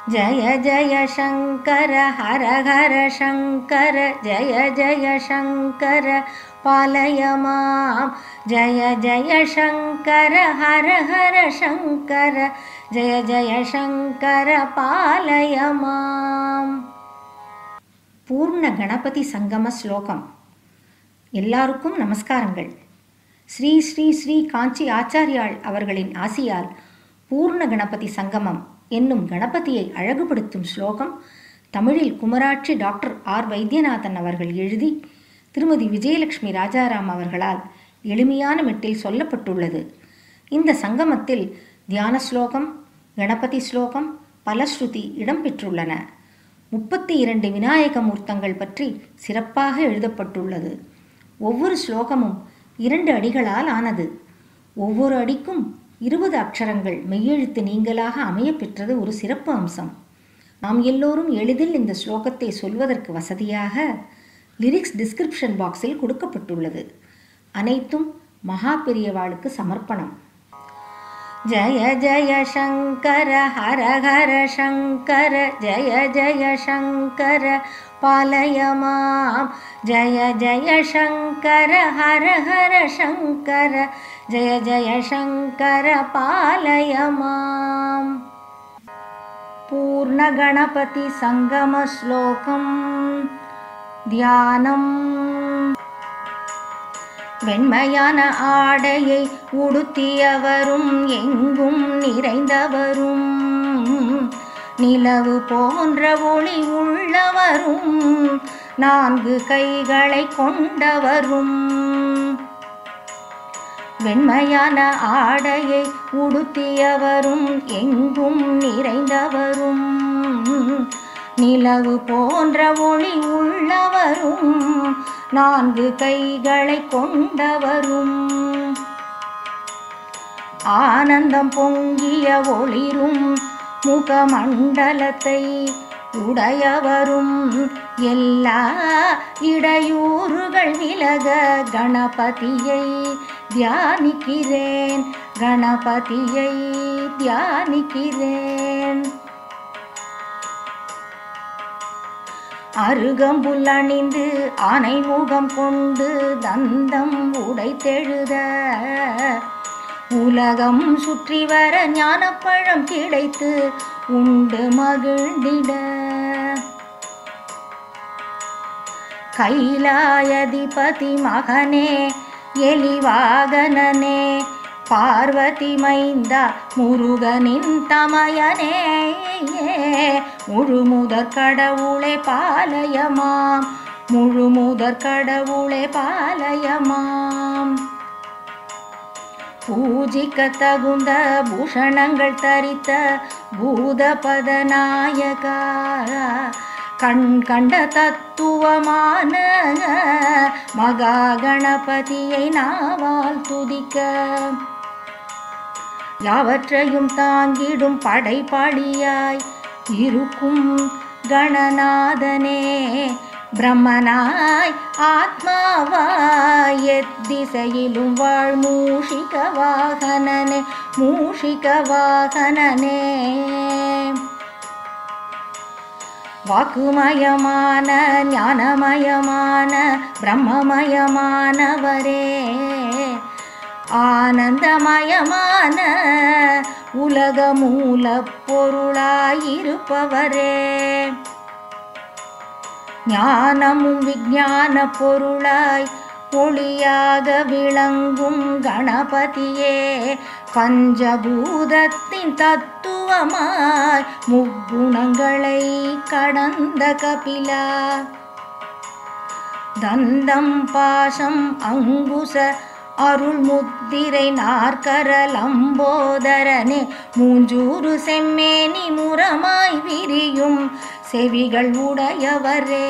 जय जय शङ्कर हर हर शङ्कर जय जय शङ्कर पालय मां जय जय शङ्कर हर हर शङ्कर जय जय शङ्कर पालय माम् பூர்ண கணபதி சங்கம ஸ்லோகம் எல்லாருக்கும் நமஸ்காரங்கள் ஸ்ரீ ஸ்ரீ ஸ்ரீ காஞ்சி ஆச்சாரியாள் அவர்களின் ஆசியால் பூர்ண கணபதி சங்கமம் என்னும் கணபதியை அழகுபடுத்தும் ஸ்லோகம் தமிழில் குமராட்சி டாக்டர் ஆர் வைத்தியநாதன் அவர்கள் எழுதி திருமதி விஜயலட்சுமி ராஜாராம் அவர்களால் எளிமையான மெட்டில் சொல்லப்பட்டுள்ளது இந்த சங்கமத்தில் தியான ஸ்லோகம் கணபதி ஸ்லோகம் பலஸ்ருதி இடம்பெற்றுள்ளன முப்பத்தி இரண்டு விநாயக மூர்த்தங்கள் பற்றி சிறப்பாக எழுதப்பட்டுள்ளது ஒவ்வொரு ஸ்லோகமும் இரண்டு அடிகளால் ஆனது ஒவ்வொரு அடிக்கும் இருபது அக்ஷரங்கள் மெய்யெழுத்து நீங்களாக அமையப்பெற்றது ஒரு சிறப்பு அம்சம் நாம் எல்லோரும் எளிதில் இந்த ஸ்லோகத்தை சொல்வதற்கு வசதியாக லிரிக்ஸ் டிஸ்கிரிப்ஷன் பாக்ஸில் கொடுக்கப்பட்டுள்ளது அனைத்தும் மகா பெரியவாளுக்கு சமர்ப்பணம் जय जय शङ्कर हर हर शङ्कर जय जय शङ्कर पालय मां जय जय शङ्कर हर हर शङ्कर जय जय शङ्कर पालय माम् पूर्णगणपतिसङ्गमश्लोकम् ध्यानम् வெண்மையான ஆடையை உடுத்தியவரும் எங்கும் நிறைந்தவரும் நிலவு போன்ற ஒளி உள்ளவரும் நான்கு கைகளை கொண்டவரும் வெண்மையான ஆடையை உடுத்தியவரும் எங்கும் நிறைந்தவரும் நிலவு போன்ற ஒளி உள்ளவரும் நான்கு கைகளை கொண்டவரும் ஆனந்தம் பொங்கிய ஒளிரும் முகமண்டலத்தை உடையவரும் எல்லா இடையூறுகள் விலக கணபதியை தியானிக்கிறேன் கணபதியை தியானிக்கிறேன் அருகம்புல் அணிந்து ஆனை முகம் கொண்டு தந்தம் உடைத்தெழுத உலகம் சுற்றி வர ஞானப்பழம் கிடைத்து உண்டு மகிழ்ந்திட கைலாயதிபதி மகனே எலிவாகனனே பார்வதி மைந்தா முருகனின் தமயனே முழு முதற் கடவுளே பாலயமாம் முழு முதற் கடவுளே பாலயமாம் பூஜிக்க தகுந்த பூஷணங்கள் தரித்த பூதபத நாயகா கண் கண்ட தத்துவமான மகா கணபதியை நாவால் துதிக்க யாவற்றையும் தாங்கிடும் படைப்பாளியாய் இருக்கும் கணநாதனே பிரம்மனாய் ஆத்மாவாய் எத்திசையிலும் வாழ் மூஷிக வாகனனே மூஷிக வாகனனே வாக்குமயமான ஞானமயமான பிரம்மமயமானவரே ஆனந்தமயமான உலக மூல பொருளாயிருப்பவரே ஞானமும் விஞ்ஞான பொருளாய் ஒளியாக விளங்கும் கணபதியே பஞ்சபூதத்தின் தத்துவமாய் முக்குணங்களை கடந்த கபிலா தந்தம் பாசம் அங்குச அருள் முத்திரை நாற்கரலம்போதரனே மூஞ்சூறு செம்மேனி முரமாய் விரியும் செவிகள் உடையவரே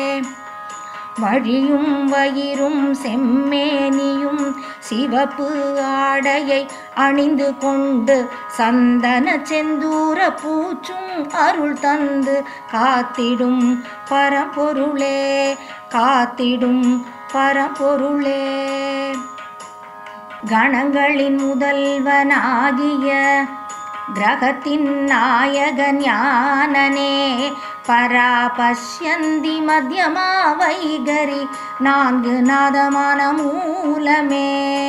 வழியும் வயிறும் செம்மேனியும் சிவப்பு ஆடையை அணிந்து கொண்டு சந்தன செந்தூர பூச்சும் அருள் தந்து காத்திடும் பரம்பொருளே காத்திடும் பரம்பொருளே கணங்களின் முதல்வனாகிய கிரகத்தின் நாயக ஞானனே பரா பஷ்யந்தி மத்தியமா வைகரி நான்கு நாதமான மூலமே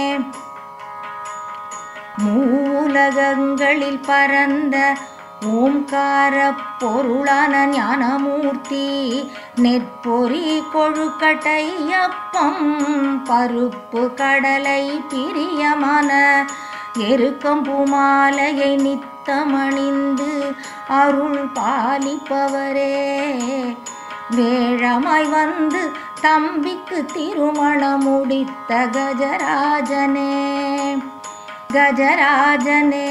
மூலகங்களில் பரந்த ஓம்கார பொருளான ஞானமூர்த்தி நெற்பொறி கொழுக்கட்டையப்பம் பருப்பு கடலை பிரியமான எருக்கம்பூ மாலையை நித்தமணிந்து அருள் பாலிப்பவரே வேழமாய் வந்து தம்பிக்கு திருமணம் முடித்த கஜராஜனே கஜராஜனே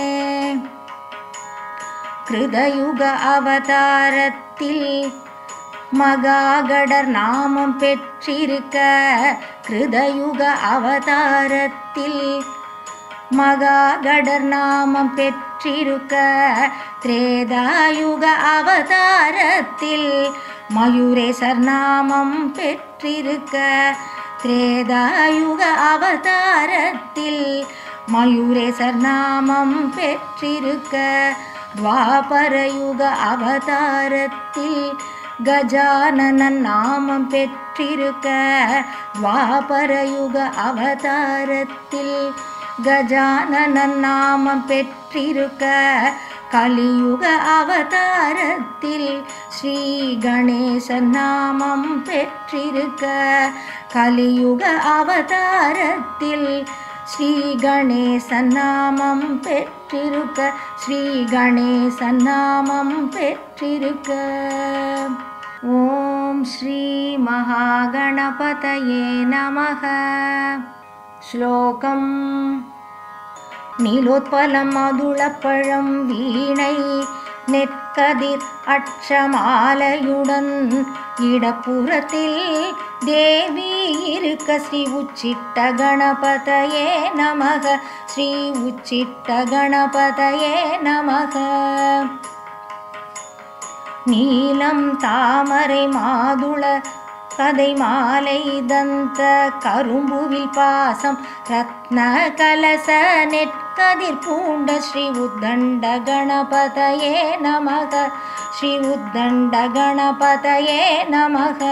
கிருதயுக அவதாரத்தில் மகாகடர் நாமம் பெற்றிருக்க கிருதயுக அவதாரத்தில் மகாகடர் நாமம் பெற்றிருக்க திரேதாயுக அவதாரத்தில் மயூரேசர் நாமம் பெற்றிருக்க திரேதாயுக அவதாரத்தில் மயூரேசர் நாமம் பெற்றிருக்க துவாபரயுக அவதாரத்தில் கஜானனன் நாமம் பெற்றிருக்க துவாபரயுக அவதாரத்தில் கஜானனன் நாமம் பெற்றிருக்க கலியுக அவதாரத்தில் ஸ்ரீ கணேசன் நாமம் பெற்றிருக்க கலியுக அவதாரத்தில் ஸ்ரீ கணேசன் நாமம் பெற்றிருக்க ஸ்ரீ கணேசன் நாமம் பெற்றிருக்க ஓம் ஸ்ரீ மகாகணபதயே நமக ஸ்லோகம் நீலோத்பலம் மதுளப்பழம் வீணை நெற்கதிர் அட்சமாலையுடன் இடப்புறத்தில் தேவி இருக்க ஸ்ரீ உச்சிட்ட கணபதயே நமக ஸ்ரீ உச்சிட்ட கணபதயே நமக நீலம் தாமரை மாதுள கதை மாலை தந்த கரும்புவில் பாசம் ரத்ன கலச நெற்கதிர் பூண்ட ஸ்ரீ உத்தண்ட கணபதயே நமக ஸ்ரீ உத்தண்ட கணபதயே நமக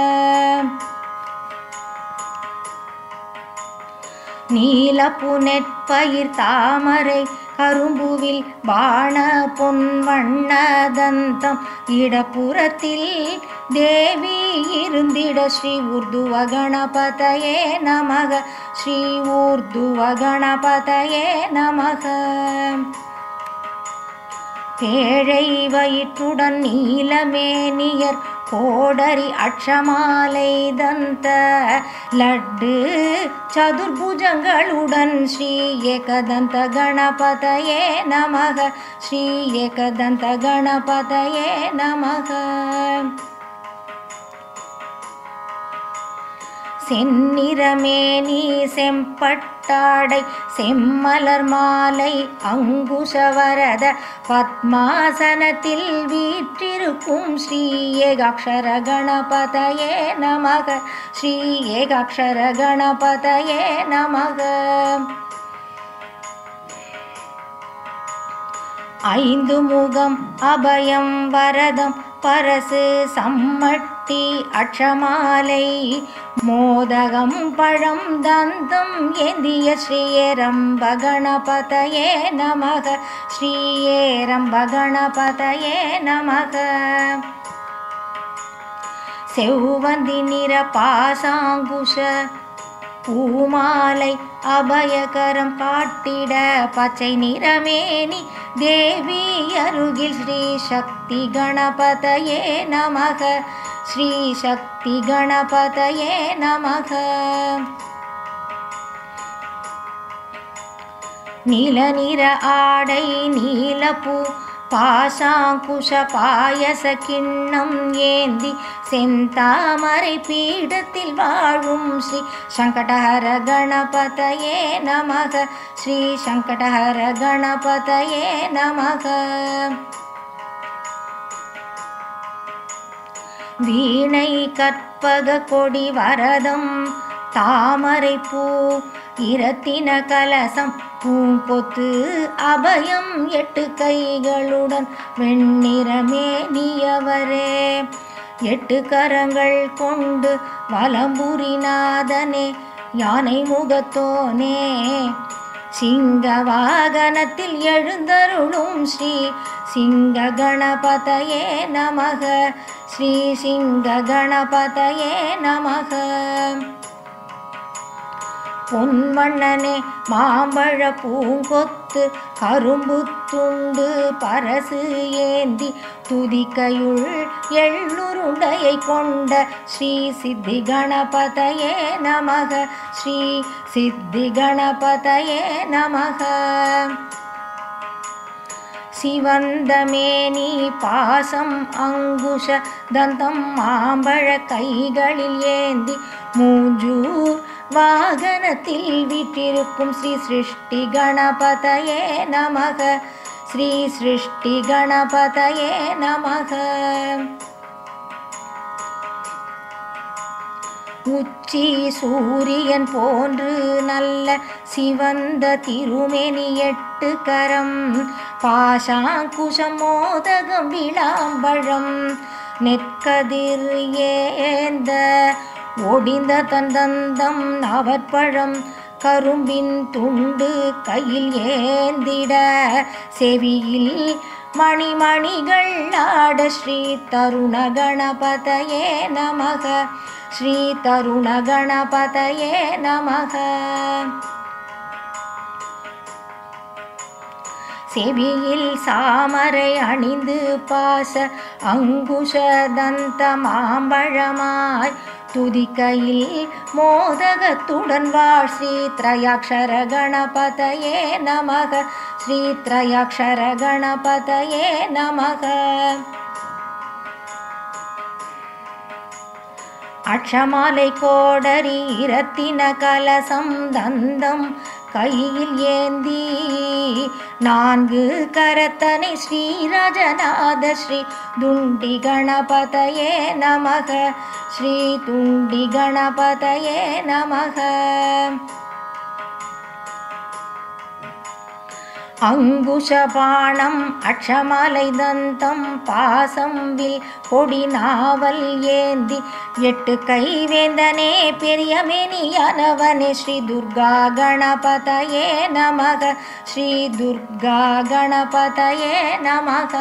நீலப்பு நெற்பயிர் தாமரை கரும்புவில் பாண பொன்வண்ண தந்தம் இடப்புறத்தில் தேவி இருந்திட ஸ்ரீ ஊர்துவ கணபதயே நமக ஸ்ரீ ஊர்துவ கணபதயே நமக பேழை வயிற்றுடன் நீலமேனியர் கோடரி அட்சமாலை தந்த லட்டு சதுர்புஜங்களுடன் ஸ்ரீ ஏகதந்த கணபதயே நமக ஸ்ரீ ஏகதந்த கணபதயே நமக செந்நிறமேனி செம்பட்டாடை செம்மலர் மாலை அங்குசவரத பத்மாசனத்தில் வீற்றிருக்கும் ஸ்ரீ ஏகாட்சர கணபதயே நமக ஸ்ரீ ஏகாட்சர கணபதயே நமக ஐந்து முகம் அபயம் வரதம் பரசு சம்மட்டி அட்சமாலை மோதகம் பழம் தந்தம் ஏந்திய ஸ்ரீயரம்ப கணபதயே நமக ஸ்ரீயேரம்ப கணபதயே நமக செவ்வந்தி நிற பாசாங்குஷ பூமாலை அபயகரம் காட்டிட பச்சை நிறமேனி தேவி அருகில் ஸ்ரீ சக்தி கணபதயே நமக ஸ்ரீ சக்தி கணபதயே நமக நீல நிற ஆடை நீலப்பூ பாசாங்குஷ பாயச கிண்ணம் ஏந்தி செந்தாமரை பீடத்தில் வாழும் ஸ்ரீ சங்கடஹர கணபதயே நமக ஸ்ரீ சங்கடஹர கணபதயே நமக வீணை கற்பக கொடி வரதம் தாமரை பூ இரத்தின கலசம் பூங்கொத்து அபயம் எட்டு கைகளுடன் வெண்ணிறமேனியவரே எட்டு கரங்கள் கொண்டு வலம்புரிநாதனே யானை முகத்தோனே சிங்க வாகனத்தில் எழுந்தருளும் ஸ்ரீ சிங்க கணபதயே நமக ஸ்ரீ சிங்க கணபதயே நமக பொன்வண்ணனே மாம்பழ பூங்கொத்து கரும்பு துண்டு பரசு ஏந்தி துதிக்கையுள் எள்ளுருண்டையை கொண்ட ஸ்ரீ சித்தி கணபதயே நமக ஸ்ரீ சித்தி கணபதயே நமக சிவந்தமேனி பாசம் அங்குஷ தந்தம் மாம்பழ கைகளில் ஏந்தி மூஞ்சூர் வாகனத்தில் வீற்றிருக்கும் ஸ்ரீ சிருஷ்டி கணபதயே நமக ஸ்ரீ சிருஷ்டி கணபதயே நமக உச்சி சூரியன் போன்று நல்ல சிவந்த திருமெனி எட்டு கரம் பாசாங்குஷம் மோதகம் விளாம்பழம் நெற்கதிர் ஏந்த ஒடிந்த தந்தந்தம் நவற்பழம் கரும்பின் துண்டு கையில் ஏந்திட செவியில் மணிமணிகள் ஆட ஸ்ரீ தருண கணபதயே நமக ஸ்ரீ தருண கணபதயே நமக செவியில் சாமரை அணிந்து பாச அங்குஷ தந்த மாம்பழமாய் துதிக்கையில் மோதகத்துடன் வாழ் ஸ்ரீ திரையாட்சர கணபதயே நமக ஸ்ரீ திரையாட்சர கணபதயே நமக அட்சமாலை கோடரி இரத்தின கலசம் தந்தம் கையில் ஏந்தி நான்கு கரத்தனை ஸ்ரீரஜநாத ஸ்ரீ துண்டி கணபதயே நமக ஸ்ரீ துண்டி கணபதயே நமக அங்குஷபாணம் அக்ஷமாலை தந்தம் பாசம் வில் கொடி நாவல் ஏந்தி எட்டு கைவேந்தனே பெரிய மேனியானவனே ஸ்ரீ துர்கா கணபதயே நமக ஸ்ரீ துர்கா கணபதயே நமக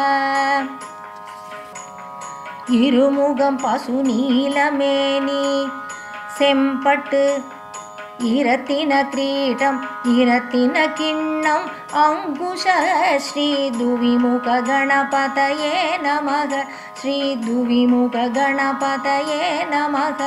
இருமுகம் பசு நீலமேனி செம்பட்டு இரத்தின கிரீடம் இரத்தின கிண்ணம் அங்குஷ ஸ்ரீ துவிமுக கணபதயே நமக ஸ்ரீ துவிமுக கணபதயே நமக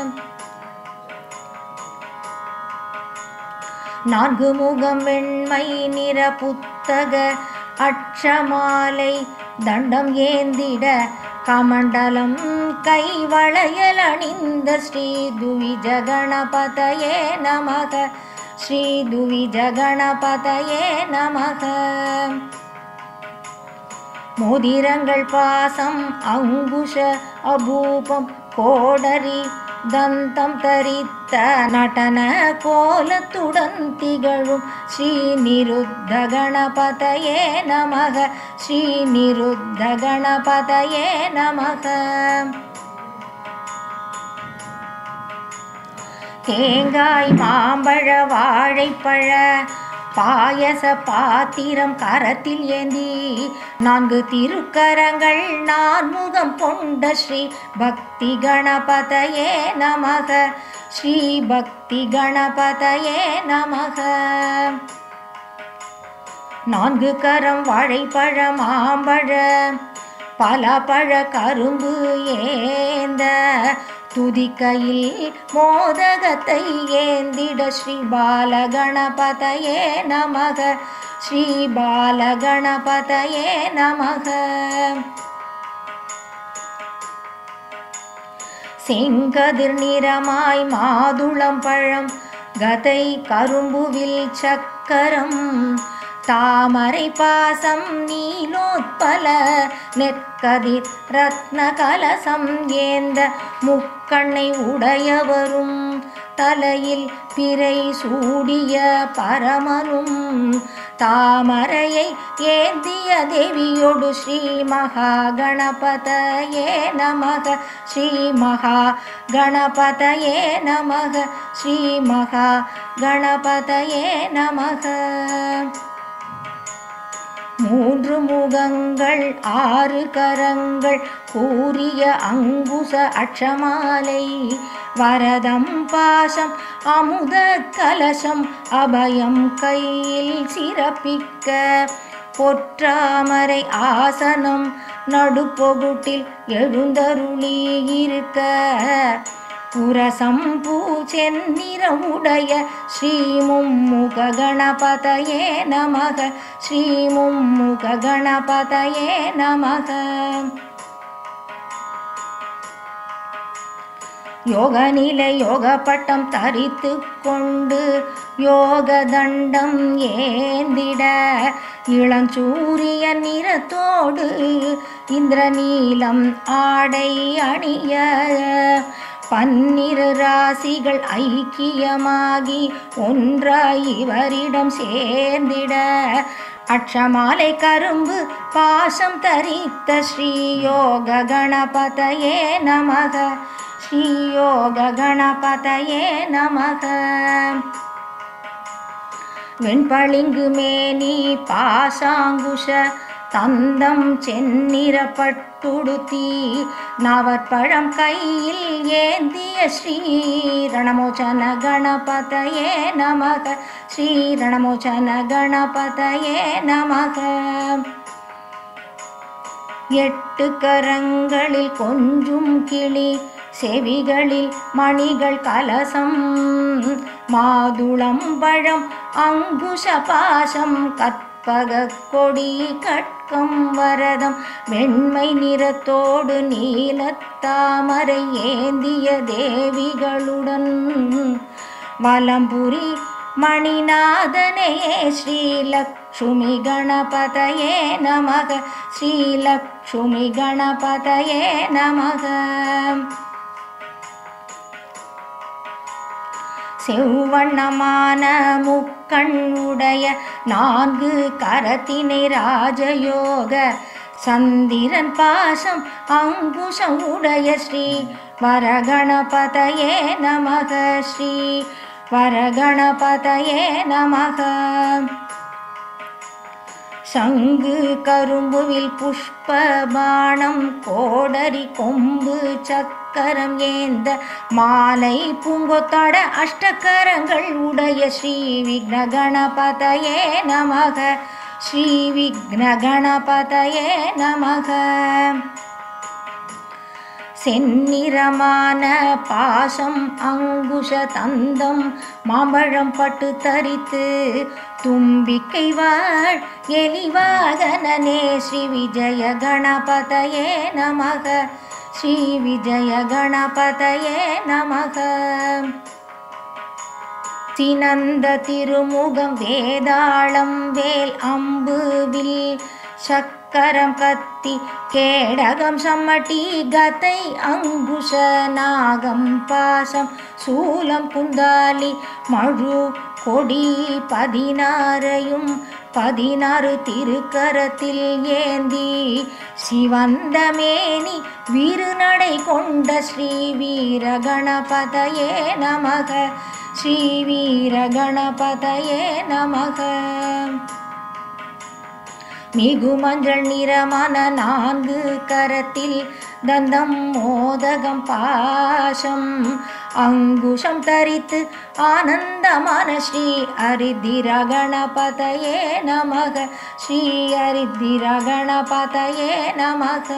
நான்கு முகம் வெண்மை நிற புத்தக அட்சமாலை தண்டம் ஏந்திட கமண்டலம் கை வளையல் அணிந்த ஸ்ரீ துவிஜ கணபதயே நமக ஸ்ரீ துவிஜ கணபதயே நமக மோதிரங்கள் பாசம் அங்குஷ அபூபம் கோடரி தந்தம் தரித்த நடன கோலத்துடன் திகழும் ஸ்ரீ நிருத்த கணபதயே நமக ஸ்ரீ நிருத்த கணபதயே நமக தேங்காய் மாம்பழ வாழைப்பழ பாயச பாத்திரம் கரத்தில் ஏந்தி நான்கு திருக்கரங்கள் நான்முகம் கொண்ட ஸ்ரீ பக்தி கணபதயே நமக ஸ்ரீ பக்தி கணபதயே நமக நான்கு கரம் வாழைப்பழ மாம்பழ பல பழ கரும்பு ஏந்த துதிக்கையில் மோதகத்தை ஏந்திட ஸ்ரீ பாலகணபதயே நமக ஸ்ரீ பாலகணபதயே நமக செங்கதிர் நிறமாய் மாதுளம் பழம் கதை கரும்புவில் சக்கரம் தாமரை பாசம் நீலோத்பல நெற்கதிர் ரத்ன கலசம் ஏந்த முக்கண்ணை உடையவரும் தலையில் பிறை சூடிய பரமனும் தாமரையை ஏந்திய தேவியோடு ஸ்ரீ மகா கணபதயே நமக ஸ்ரீ மகா கணபதயே நமக ஸ்ரீ மகா கணபதயே நமக மூன்று முகங்கள் ஆறு கரங்கள் கூறிய அங்குச அட்சமாலை வரதம் பாசம் அமுத கலசம் அபயம் கையில் சிறப்பிக்க பொற்றாமரை ஆசனம் நடுப்பொகுட்டில் எழுந்தருளி இருக்க புரசம் பூச்சென்னிறமுடைய ஸ்ரீமும்முக கணபதயே நமக ஸ்ரீமும்முக கணபதயே நமக யோக நிலை யோக பட்டம் தரித்து கொண்டு யோக தண்டம் ஏந்திட இளஞ்சூரிய நிறத்தோடு இந்திரநீலம் ஆடை அணிய பன்னிரு ராசிகள் ஐக்கியமாகி ஒன்றாய் இவரிடம் சேர்ந்திட அட்சமாலை கரும்பு பாசம் தரித்த ஸ்ரீயோக கணபதயே நமக ஸ்ரீயோக கணபதயே நமக வெண்பளிங்கு மேனி பாசாங்குஷ தந்தம் செந்நிறப்பட்டுடுத்தி நவற்பழம் கையில் ஏந்திய ஸ்ரீ ரணமோச்சன கணபதயே நமக ஸ்ரீ ரணமோச்சன கணபதயே நமக எட்டு கரங்களில் கொஞ்சும் கிளி செவிகளில் மணிகள் கலசம் மாதுளம் பழம் அங்குஷ பாசம் கற்பக கொடி கட்கம் வரதம் வெண்மை நிறத்தோடு நீலத்தாமரை ஏந்திய தேவிகளுடன் வலம்புரி மணிநாதனே ஸ்ரீலக்ஷ்மி கணபதயே நமக ஸ்ரீலக்ஷ்மி கணபதயே நமக செவ்வண்ணமான முக்கண் உடைய நான்கு கரத்தினை ராஜயோக சந்திரன் பாசம் அங்குஷம் உடைய ஸ்ரீ வரகணபதயே நமக ஸ்ரீ வரகணபதயே நமக சங்கு கரும்புவில் புஷ்ப பாணம் கோடரி கொம்பு சக்கரம் ஏந்த மாலை பூங்கொத்தாட அஷ்டகரங்கள் உடைய ஸ்ரீ விக்ன கணபதயே நமக ஸ்ரீ விக்ன கணபதயே நமக செந்நிறமான பாசம் அங்குஷ தந்தம் மாம்பழம் பட்டு தரித்து தும்பிக்கை வாழ் எலிவாகனே ஸ்ரீ விஜய கணபதயே நமக ஸ்ரீ விஜய கணபதயே நமக சினந்த திருமுகம் வேதாளம் வேல் அம்பு வில் சக்கரம் கத்தி கேடகம் சம்மட்டி கதை அங்குஷ நாகம் பாசம் சூலம் குந்தாலி மழு கொடி பதினாறையும் பதினாறு திருக்கரத்தில் ஏந்தி சிவந்த மேனி வீறுநடை கொண்ட ஸ்ரீ வீர கணபதயே நமக ஸ்ரீ வீர கணபதயே நமக மிகு மஞ்சள் நிறமான நான்கு கரத்தில் தந்தம் மோதகம் பாசம் அங்குஷம் தரித்து ஆனந்தமான ஸ்ரீ அரித்திர கணபதயே நமக ஸ்ரீ அரித்திர கணபதயே நமக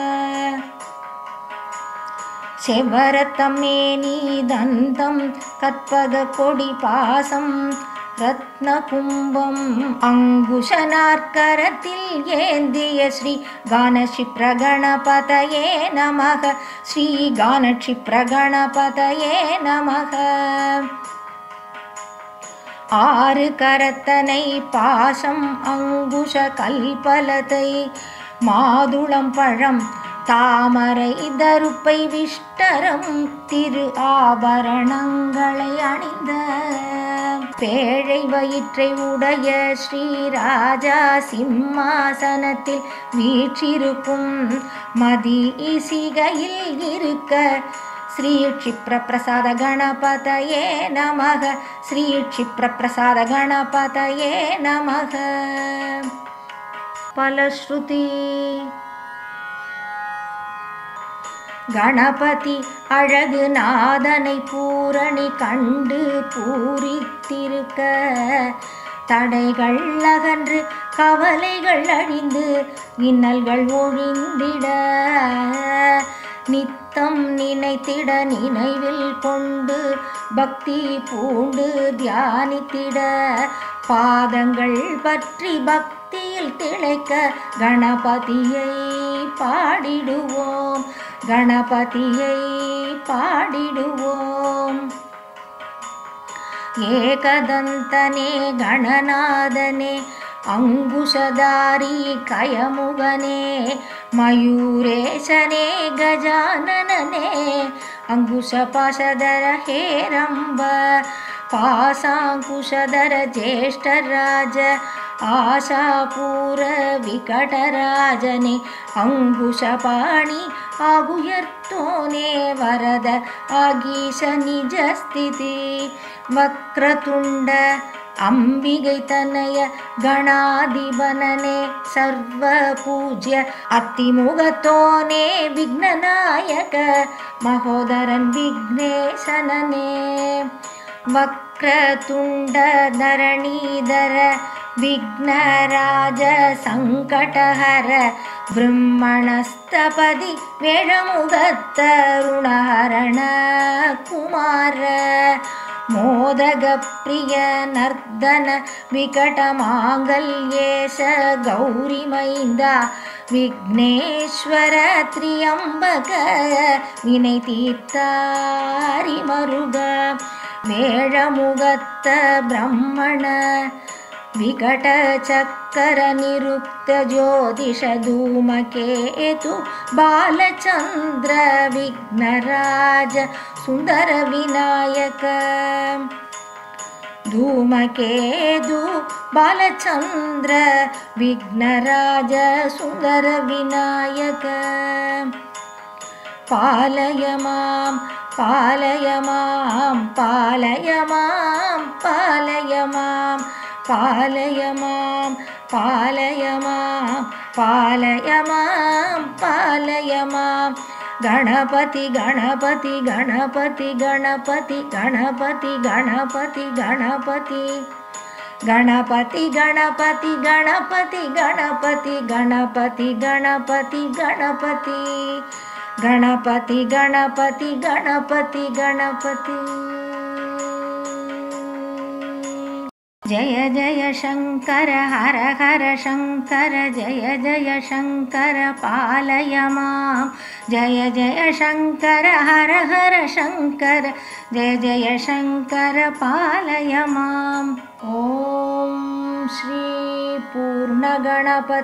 செவ்வரத்தம் மேனி தந்தம் கற்பக கொடி பாசம் ரத்ன கும்பம் அங்குஷனார்கரத்தில் ஏந்திய ஸ்ரீ கானஷி பிரகணபதயே நமக ஸ்ரீ கானஷி பிரகணபதயே நமக ஆறு கரத்தனை பாசம் அங்குஷ கல்பலதை மாதுளம் பழம் தாமரை தருப்பை விஷ்டரம் திரு ஆபரணங்களை அணிந்த பேழை வயிற்றை உடைய ஸ்ரீராஜா சிம்மாசனத்தில் வீற்றிருக்கும் மதி இசிகையில் இருக்க ஸ்ரீ க்ஷிப்ரபிரசாத கணபதயே நமக ஸ்ரீ க்ஷிப்ரபிரசாத கணபதயே நமக பலஸ்ருதி கணபதி அழகு நாதனை பூரணி கண்டு பூரித்திருக்க தடைகள் அகன்று கவலைகள் அழிந்து இன்னல்கள் ஒழிந்திட நித்தம் நினைத்திட நினைவில் கொண்டு பக்தி பூண்டு தியானித்திட பாதங்கள் பற்றி பக்தியில் திளைக்க கணபதியை பாடிடுவோம் கணபதியை பாடிடுவோம் ஏகதந்தனே கணநாதனே அங்குஷதாரி கயமுகனே மயூரேசனே கஜானனே அங்குஷ பாசதர ஹேரம்ப பாசாங்குஷதர ஜேஷ்டராஜ ஆசாபூர விகடராஜனே அங்குஷபாணி ஆகுயர்த்தோனே வரத ஆகீஷ நிஜஸ்திதி வக்ரதுண்ட அம்பிகை தனய கணாதிபனனே சர்வ பூஜ்ய அத்திமுகத்தோனே விக்னநாயக மகோதரன் விக்னேசனனே வக்ரதுண்ட தரணீதர விக்னராஜ சங்கடஹர பிரம்மணஸ்தபதி வேழமுகத்தருணஹரண குமார மோதகப்பிரிய நர்தன விகடமாங்கல்யேஷ கௌரிமைந்தா விக்னேஸ்வர திரியம்பக வினை தீர்த்தாரி மருக வேழமுகத்த பிரம்மண விகட சக்கர நிருக்த ஜோதிஷ தூமகேது பாலச்சந்திர விக்னராஜ சுந்தர விநாயக धूमकेतु बालचन्द्र विघ्नराज सुन्दर विनायक पालय मां पालय मां पालय मां पालय मां पालय मां पालय मां पालय मां पालय मां गणपति गणपति गणपति गणपति गणपति गणपति गणपति गणपति गणपति गणपति गणपति गणपति गणपति गणपति गणपति गणपति गणपति गणपति जय जय शङ्कर हर हर शङ्कर जय जय शङ्कर पालय मां जय जय शङ्कर हर हर शङ्कर जय जय शङ्कर पालय माम् ॐ श्री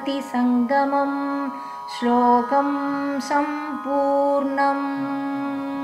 पूर्णगणपतिसङ्गमं श्लोकं सम्पूर्णम्